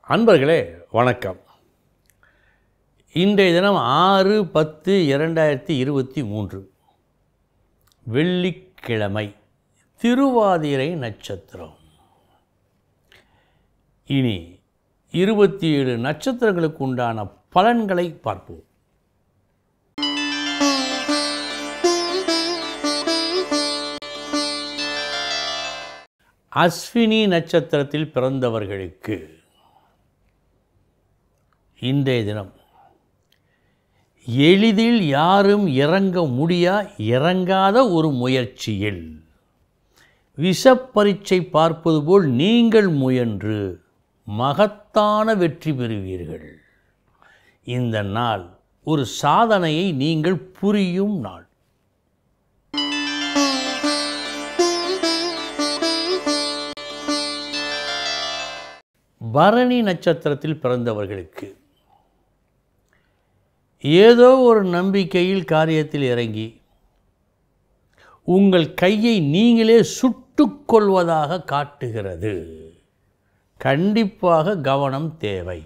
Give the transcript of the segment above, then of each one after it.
அன்பர்களே வணக்கம் இன்றைய தினம் ஆறு பத்து இரண்டாயிரத்தி இருபத்தி மூன்று வெள்ளிக்கிழமை திருவாதிரை நட்சத்திரம் இனி இருபத்தி ஏழு நட்சத்திரங்களுக்கு உண்டான பலன்களை பார்ப்போம் அஸ்வினி நட்சத்திரத்தில் பிறந்தவர்களுக்கு இன்றைய தினம் எளிதில் யாரும் இறங்க முடியா இறங்காத ஒரு முயற்சியில் விஷப்பரீட்சை பார்ப்பது போல் நீங்கள் முயன்று மகத்தான வெற்றி பெறுவீர்கள் இந்த நாள் ஒரு சாதனையை நீங்கள் புரியும் நாள் பரணி நட்சத்திரத்தில் பிறந்தவர்களுக்கு ஏதோ ஒரு நம்பிக்கையில் காரியத்தில் இறங்கி உங்கள் கையை நீங்களே சுட்டுக் கொள்வதாக காட்டுகிறது கண்டிப்பாக கவனம் தேவை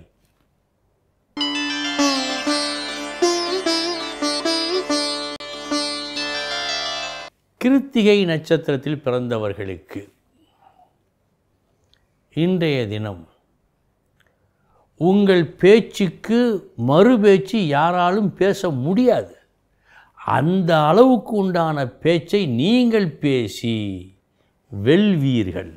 கிருத்திகை நட்சத்திரத்தில் பிறந்தவர்களுக்கு இன்றைய தினம் உங்கள் பேச்சுக்கு மறு பேச்சு யாராலும் பேச முடியாது அந்த அளவுக்கு உண்டான பேச்சை நீங்கள் பேசி வெல்வீர்கள்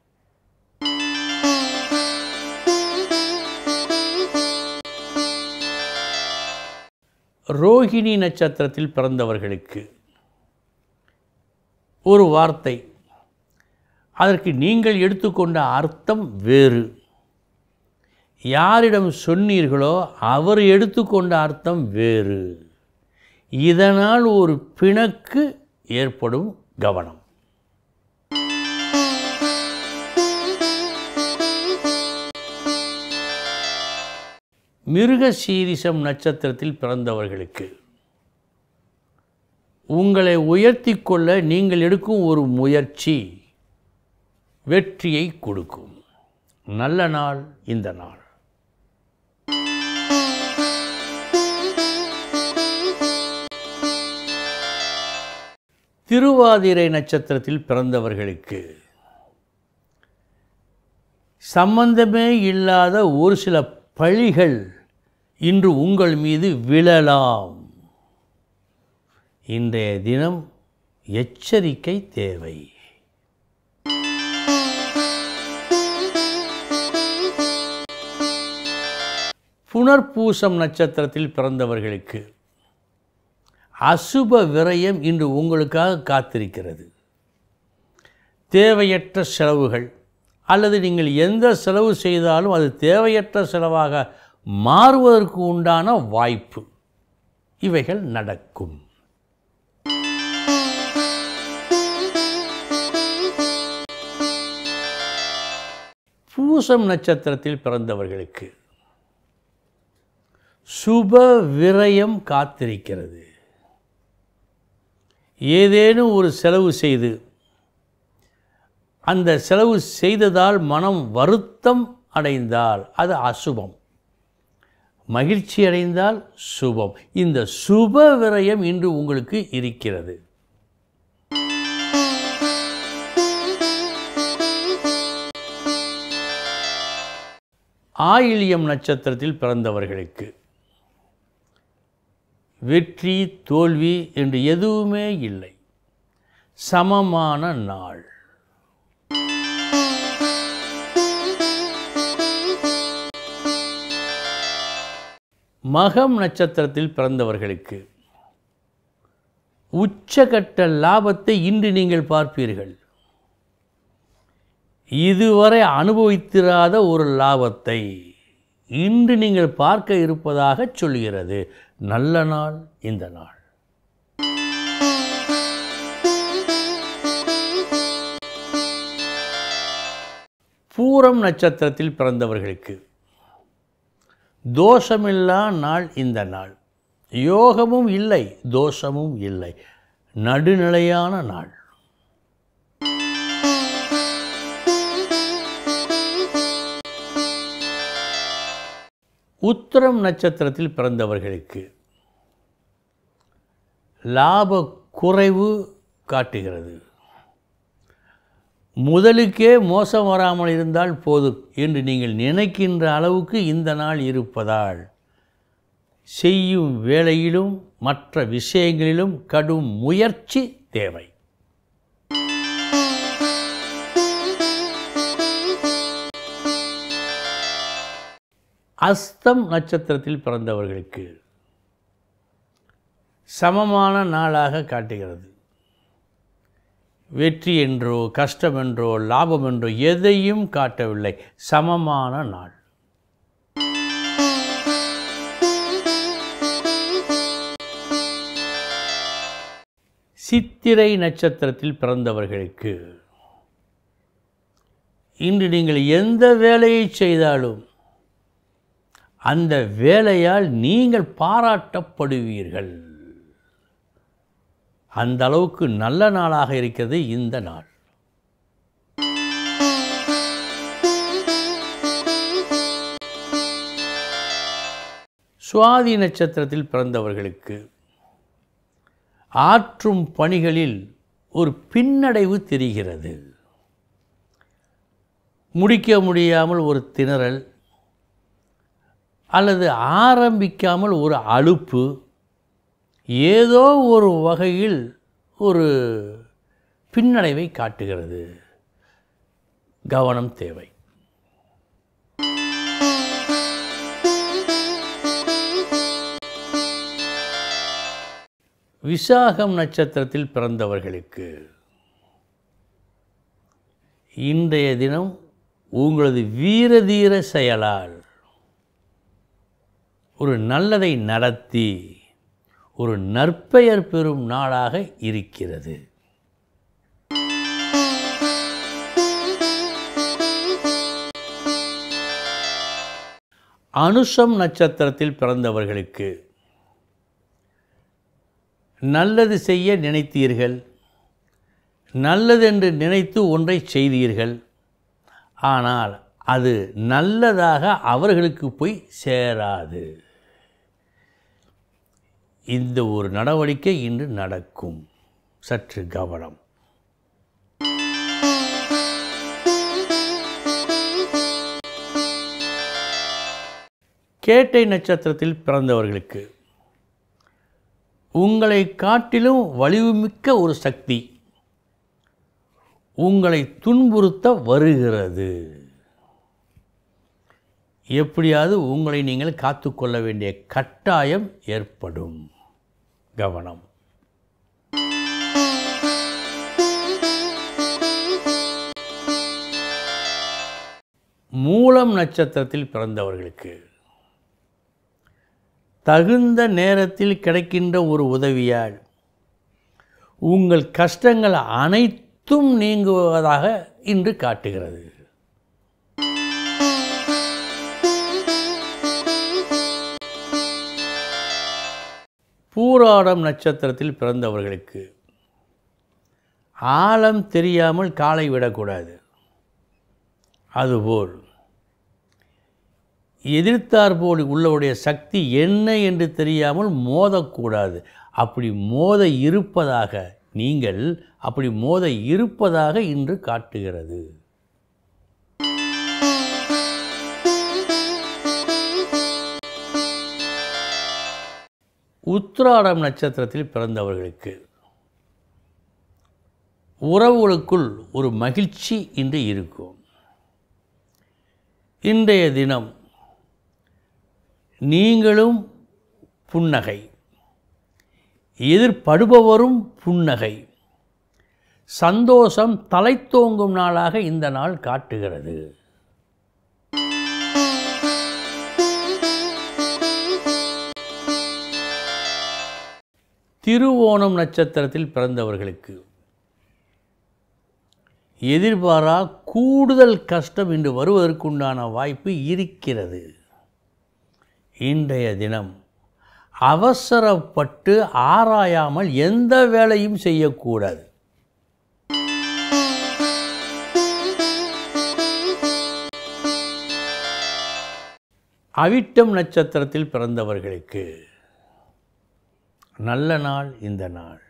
ரோஹிணி நட்சத்திரத்தில் பிறந்தவர்களுக்கு ஒரு வார்த்தை அதற்கு நீங்கள் எடுத்துக்கொண்ட அர்த்தம் வேறு யாரிடம் சொன்னீர்களோ அவர் எடுத்துக்கொண்ட அர்த்தம் வேறு இதனால் ஒரு பிணக்கு ஏற்படும் கவனம் மிருக சீரிசம் நட்சத்திரத்தில் பிறந்தவர்களுக்கு உங்களை உயர்த்தி கொள்ள நீங்கள் எடுக்கும் ஒரு முயற்சி வெற்றியை கொடுக்கும் நல்ல நாள் இந்த நாள் திருவாதிரை நட்சத்திரத்தில் பிறந்தவர்களுக்கு சம்பந்தமே இல்லாத ஒரு சில பழிகள் இன்று உங்கள் மீது விழலாம் இன்றைய தினம் எச்சரிக்கை தேவை புனர்பூசம் நட்சத்திரத்தில் பிறந்தவர்களுக்கு அசுப விரயம் இன்று உங்களுக்காக காத்திருக்கிறது தேவையற்ற செலவுகள் அல்லது நீங்கள் எந்த செலவு செய்தாலும் அது தேவையற்ற செலவாக மாறுவதற்கு உண்டான வாய்ப்பு இவைகள் நடக்கும் பூசம் நட்சத்திரத்தில் பிறந்தவர்களுக்கு சுப விரயம் காத்திருக்கிறது ஏதேனும் ஒரு செலவு செய்து அந்த செலவு செய்ததால் மனம் வருத்தம் அடைந்தால் அது அசுபம் மகிழ்ச்சி அடைந்தால் சுபம் இந்த சுப விரயம் இன்று உங்களுக்கு இருக்கிறது ஆயிலியம் நட்சத்திரத்தில் பிறந்தவர்களுக்கு வெற்றி தோல்வி என்று எதுவுமே இல்லை சமமான நாள் மகம் நட்சத்திரத்தில் பிறந்தவர்களுக்கு உச்சகட்ட லாபத்தை இன்று நீங்கள் பார்ப்பீர்கள் இதுவரை அனுபவித்திராத ஒரு லாபத்தை இன்று நீங்கள் பார்க்க இருப்பதாக சொல்கிறது நல்ல நாள் இந்த நாள் பூரம் நட்சத்திரத்தில் பிறந்தவர்களுக்கு தோஷமில்லா நாள் இந்த நாள் யோகமும் இல்லை தோஷமும் இல்லை நடுநிலையான நாள் உத்திரம் நட்சத்திரத்தில் பிறந்தவர்களுக்கு லாப குறைவு காட்டுகிறது முதலுக்கே மோசம் வராமல் இருந்தால் போதும் என்று நீங்கள் நினைக்கின்ற அளவுக்கு இந்த நாள் இருப்பதால் செய்யும் வேலையிலும் மற்ற விஷயங்களிலும் கடும் முயற்சி தேவை அஸ்தம் நட்சத்திரத்தில் பிறந்தவர்களுக்கு சமமான நாளாக காட்டுகிறது வெற்றி என்றோ கஷ்டம் என்றோ லாபம் என்றோ எதையும் காட்டவில்லை சமமான நாள் சித்திரை நட்சத்திரத்தில் பிறந்தவர்களுக்கு இன்று நீங்கள் எந்த வேலையை செய்தாலும் அந்த வேலையால் நீங்கள் பாராட்டப்படுவீர்கள் அந்த அளவுக்கு நல்ல நாளாக இருக்கிறது இந்த நாள் சுவாதி நட்சத்திரத்தில் பிறந்தவர்களுக்கு ஆற்றும் பணிகளில் ஒரு பின்னடைவு தெரிகிறது முடிக்க முடியாமல் ஒரு திணறல் அல்லது ஆரம்பிக்காமல் ஒரு அலுப்பு ஏதோ ஒரு வகையில் ஒரு பின்னடைவை காட்டுகிறது கவனம் தேவை விசாகம் நட்சத்திரத்தில் பிறந்தவர்களுக்கு இன்றைய தினம் உங்களது வீரதீர செயலால் ஒரு நல்லதை நடத்தி ஒரு நற்பெயர் பெறும் நாளாக இருக்கிறது அனுஷம் நட்சத்திரத்தில் பிறந்தவர்களுக்கு நல்லது செய்ய நினைத்தீர்கள் நல்லதென்று நினைத்து ஒன்றை செய்தீர்கள் ஆனால் அது நல்லதாக அவர்களுக்கு போய் சேராது இந்த ஒரு நடவடிக்கை இன்று நடக்கும் சற்று கவனம் கேட்டை நட்சத்திரத்தில் பிறந்தவர்களுக்கு உங்களை காட்டிலும் வலிவுமிக்க ஒரு சக்தி உங்களை துன்புறுத்த வருகிறது எப்படியாவது உங்களை நீங்கள் காத்துக்கொள்ள வேண்டிய கட்டாயம் ஏற்படும் கவனம் மூலம் நட்சத்திரத்தில் பிறந்தவர்களுக்கு தகுந்த நேரத்தில் கிடைக்கின்ற ஒரு உதவியால் உங்கள் கஷ்டங்கள் அனைத்தும் நீங்குவதாக இன்று காட்டுகிறது பூராடம் நட்சத்திரத்தில் பிறந்தவர்களுக்கு ஆழம் தெரியாமல் காலை விடக்கூடாது அதுபோல் எதிர்த்தாற்போல் உள்ளவருடைய சக்தி என்ன என்று தெரியாமல் மோதக்கூடாது அப்படி மோத இருப்பதாக நீங்கள் அப்படி மோத இருப்பதாக இன்று காட்டுகிறது உத்திராடம் நட்சத்திரத்தில் பிறந்தவர்களுக்கு உறவுகளுக்குள் ஒரு மகிழ்ச்சி இன்று இருக்கும் இன்றைய தினம் நீங்களும் புன்னகை எதிர்படுபவரும் புன்னகை சந்தோஷம் தலைத்தோங்கும் நாளாக இந்த நாள் காட்டுகிறது திருவோணம் நட்சத்திரத்தில் பிறந்தவர்களுக்கு எதிர்பாரா கூடுதல் கஷ்டம் இன்று வருவதற்குண்டான வாய்ப்பு இருக்கிறது இன்றைய தினம் அவசரப்பட்டு ஆராயாமல் எந்த வேலையும் செய்யக்கூடாது அவிட்டம் நட்சத்திரத்தில் பிறந்தவர்களுக்கு நல்ல நாள் இந்த நாள்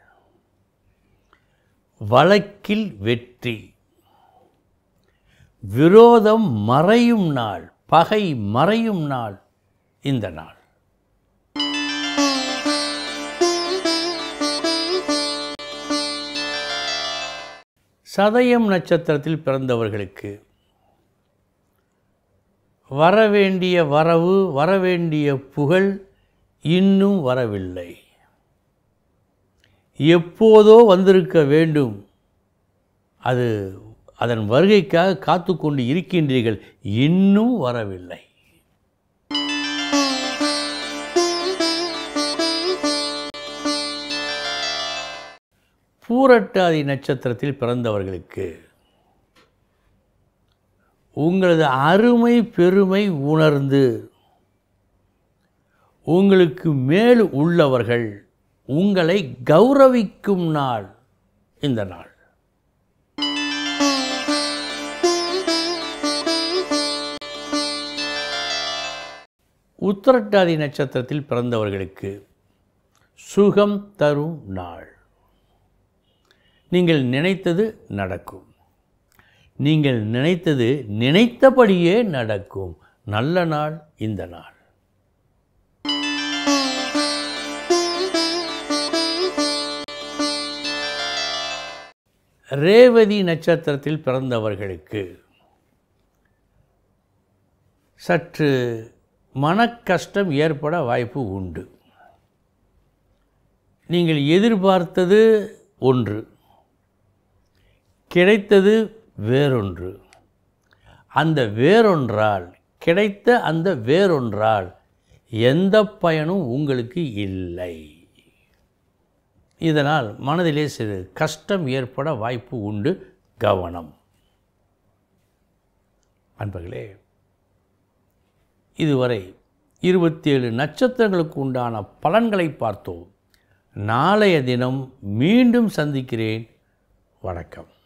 வழக்கில் வெற்றி விரோதம் மறையும் நாள் பகை மறையும் நாள் இந்த நாள் சதயம் நட்சத்திரத்தில் பிறந்தவர்களுக்கு வரவேண்டிய வரவு வரவேண்டிய புகழ் இன்னும் வரவில்லை எப்போதோ வந்திருக்க வேண்டும் அது அதன் வருகைக்காக காத்து கொண்டு இருக்கின்றீர்கள் இன்னும் வரவில்லை பூரட்டாதி நட்சத்திரத்தில் பிறந்தவர்களுக்கு உங்களது அருமை பெருமை உணர்ந்து உங்களுக்கு மேல் உள்ளவர்கள் உங்களை கௌரவிக்கும் நாள் இந்த நாள் உத்திரட்டாதி நட்சத்திரத்தில் பிறந்தவர்களுக்கு சுகம் தரும் நாள் நீங்கள் நினைத்தது நடக்கும் நீங்கள் நினைத்தது நினைத்தபடியே நடக்கும் நல்ல நாள் இந்த நாள் ரேவதி நட்சத்திரத்தில் பிறந்தவர்களுக்கு சற்று மனக்கஷ்டம் ஏற்பட வாய்ப்பு உண்டு நீங்கள் எதிர்பார்த்தது ஒன்று கிடைத்தது வேறொன்று அந்த வேறொன்றால் கிடைத்த அந்த வேறொன்றால் எந்த பயனும் உங்களுக்கு இல்லை இதனால் மனதிலே சிறு கஷ்டம் ஏற்பட வாய்ப்பு உண்டு கவனம் அன்பர்களே இதுவரை இருபத்தேழு நட்சத்திரங்களுக்கு உண்டான பலன்களை பார்த்தோம் நாளைய தினம் மீண்டும் சந்திக்கிறேன் வணக்கம்